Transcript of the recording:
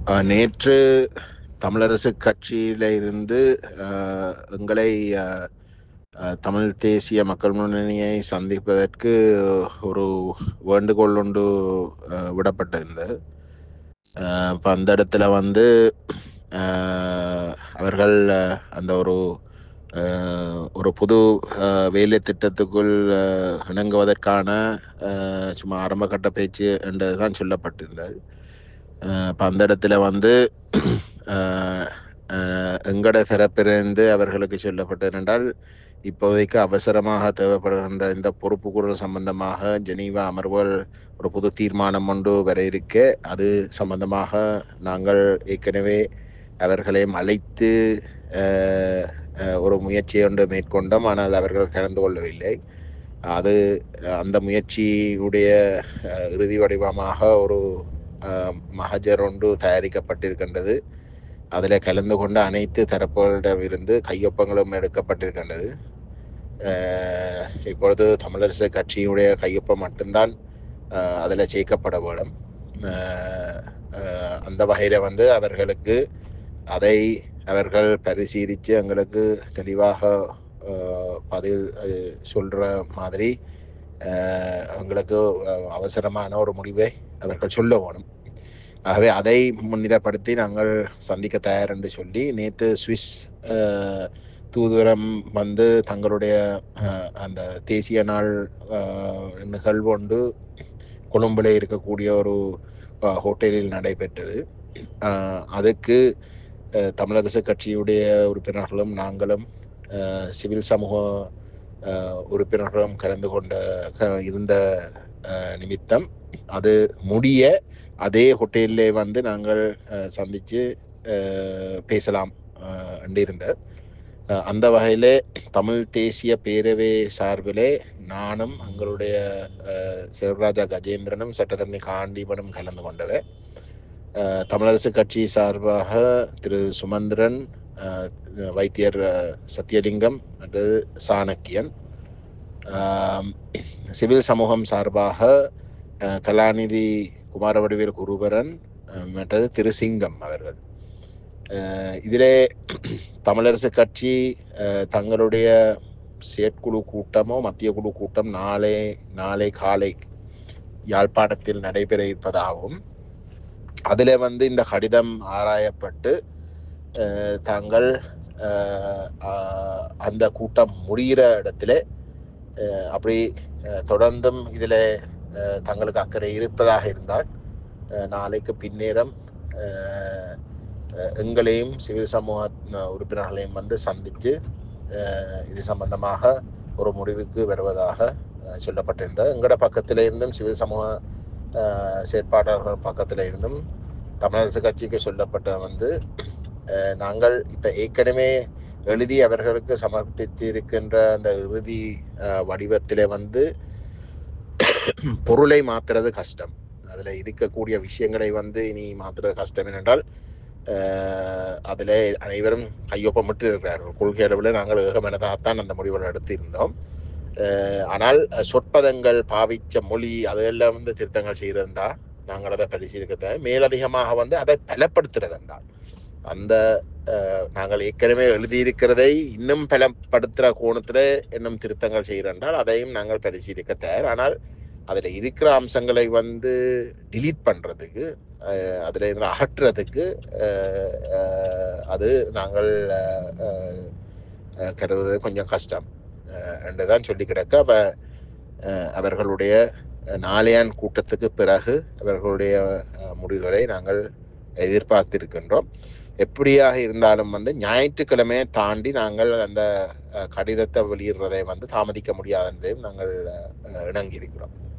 அஹ், நேற்று தமிழரசு கட்சியில இருந்து அஹ், எங்களை அஹ், அஹ், தமிழ் தேசிய மக்கள் முன்னணியை சந்திப்பதற்கு ஒரு வேண்டுகோள் ஒன்று அஹ், விடப்பட்டிருந்தது அஹ், இப்ப அந்த இடத்துல வந்து அஹ், அவர்கள் அஹ், அந்த ஒரு அஹ், ஒரு புது அஹ், வேலை திட்டத்துக்குள் அஹ், இணங்குவதற்கான அஹ், சும்மா ஆரம்பகட்ட பேச்சு என்றதுதான் சொல்லப்பட்டிருந்தது அஹ், இப்ப அந்த இடத்துல வந்து அஹ், அஹ், எங்கட தரப்பிலிருந்து அவர்களுக்கு சொல்லப்பட்டது என்றால் இப்போதைக்கு அவசரமாக தேவைப்படுகின்ற இந்த பொறுப்புக்கூறல் சம்பந்தமாக ஜெனீவா அமர்வுகள் ஒரு புது தீர்மானம் ஒன்று வர இருக்க அது சம்பந்தமாக நாங்கள் ஏற்கனவே அவர்களையும் அழைத்து அஹ், அஹ், ஒரு முயற்சியை ஒன்று மேற்கொண்டோம் ஆனால் அவர்கள் கலந்து கொள்ளவில்லை அது அஹ், அந்த முயற்சியுடைய அஹ், இறுதி வடிவமாக ஒரு அஹ், மகஜர் ஒன்று தயாரிக்கப்பட்டிருக்கின்றது அதில் கலந்து கொண்ட அனைத்து தரப்புகளிடமிருந்து கையொப்பங்களும் எடுக்கப்பட்டிருக்கின்றது அஹ், இப்பொழுது தமிழரசு கட்சியினுடைய கையொப்பம் மட்டும்தான் அதில் சேர்க்கப்பட வேணும் அஹ், அஹ், அந்த வகையில் வந்து அவர்களுக்கு அதை அவர்கள் பரிசீலித்து எங்களுக்கு தெளிவாக அஹ், பதில் அஹ், சொல்ற மாதிரி அஹ், எங்களுக்கு அஹ், அவசரமான ஒரு முடிவை அவர்கள் சொல்ல வேணும் ஆகவே அதை முன்னிலைப்படுத்தி நாங்கள் சந்திக்க தயார் என்று சொல்லி நேற்று சுவிஸ் அஹ், தூதுவரம் வந்து தங்களுடைய அஹ், அந்த தேசிய நாள் அஹ், நிகழ்வு ஒன்று கொழும்புல இருக்கக்கூடிய ஒரு அஹ், ஹோட்டலில் நடைபெற்றது அஹ், அதுக்கு அஹ், தமிழரசு கட்சியுடைய உறுப்பினர்களும் நாங்களும் அஹ், சிவில் சமூக அஹ், உறுப்பினர்களும் கலந்து கொண்ட க- இருந்த அஹ், நிமித்தம் அது முடிய அதே ஹோட்டலிலே வந்து நாங்கள் அஹ், சந்திச்சு அஹ், பேசலாம் அஹ், என்று இருந்த அஹ், அந்த வகையிலே தமிழ் தேசிய பேரவை சார்பிலே நானும் எங்களுடைய அஹ், செல்வராஜா கஜேந்திரனும் சட்டத்தரணி காண்டீபனும் கலந்து கொண்டவை அஹ், தமிழரசு கட்சி சார்பாக திரு சுமந்திரன் அஹ், வைத்தியர் அஹ், சத்தியலிங்கம் அல்லது சாணக்கியன் ஆம், சிவில் சமூகம் சார்பாக அஹ், கலாநிதி குமாரவடிவேல் குருபரன் அஹ், மற்றது திரு சிங்கம் அவர்கள் அஹ், இதிலே தமிழரசு கட்சி அஹ், தங்களுடைய செயற்குழு கூட்டமோ மத்திய குழு கூட்டம் நாளை நாளை காலை யாழ்ப்பாணத்தில் நடைபெற இருப்பதாகவும் அதில் வந்து இந்த கடிதம் ஆராயப்பட்டு அஹ், தாங்கள் அஹ், ஆஹ், அந்த கூட்டம் முடிகிற இடத்துல அஹ், அப்படி அஹ், தொடர்ந்தும் இதில் தங்களுக்கு அக்கறை இருப்பதாக இருந்தால் அஹ், நாளைக்கு பின்னேரம் அஹ், அஹ், எங்களையும் சிவில் சமூக அஹ், உறுப்பினர்களையும் வந்து சந்தித்து அஹ், இது சம்பந்தமாக ஒரு முடிவுக்கு வருவதாக அஹ், சொல்லப்பட்டிருந்தது எங்களோட பக்கத்தில் இருந்தும் சிவில் சமூக அஹ், செயற்பாட்டாளர்கள் பக்கத்தில் இருந்தும் தமிழரசு கட்சிக்கு சொல்லப்பட்ட வந்து அஹ், நாங்கள் இப்போ ஏற்கனவே எழுதி அவர்களுக்கு சமர்ப்பித்து இருக்கின்ற அந்த இறுதி அஹ், வடிவத்திலே வந்து பொருளை மாத்துறது கஷ்டம் அதுல இருக்கக்கூடிய விஷயங்களை வந்து இனி மாத்துறது கஷ்டம் ஏனென்றால் அஹ், அதுல அனைவரும் கையொப்பமிட்டு இருக்கிறார்கள் கொள்கை அளவில் நாங்கள் ஏகமனதாகத்தான் அந்த முடிவுகள் எடுத்திருந்தோம் அஹ், ஆனால் அஹ், சொற்பதங்கள் பாவிச்ச மொழி அதெல்லாம் வந்து திருத்தங்கள் செய்யறதுண்டா நாங்கள் அதை பரிசீலிக்க தேவை. மேலதிகமாக வந்து அதை பலப்படுத்துறதுண்டால் அந்த அஹ், நாங்கள் ஏற்கனவே எழுதியிருக்கிறதை இன்னும் பலப்படுத்துகிற கோணத்தில் இன்னும் திருத்தங்கள் செய்கிறென்றால் அதையும் நாங்கள் பரிசீலிக்க தயார் ஆனால் அதில் இருக்கிற அம்சங்களை வந்து delete பண்ணுறதுக்கு அதில் இருந்து அகற்றுறதுக்கு அஹ், அஹ், அது நாங்கள் அஹ், அஹ், அஹ், கருதுவது கொஞ்சம் கஷ்டம் அஹ், என்று தான் சொல்லி கிடக்க அப்ப அஹ், அவர்களுடைய நாளையான் கூட்டத்துக்கு பிறகு அவர்களுடைய அஹ், முடிவுகளை நாங்கள் எதிர்பார்த்திருக்கின்றோம் எப்படியாக இருந்தாலும் வந்து ஞாயிற்றுக்கிழமையை தாண்டி நாங்கள் அந்த அஹ், கடிதத்தை வெளியிடுறதை வந்து தாமதிக்க முடியாது என்பதையும் நாங்கள் அஹ், இணங்கியிருக்கிறோம்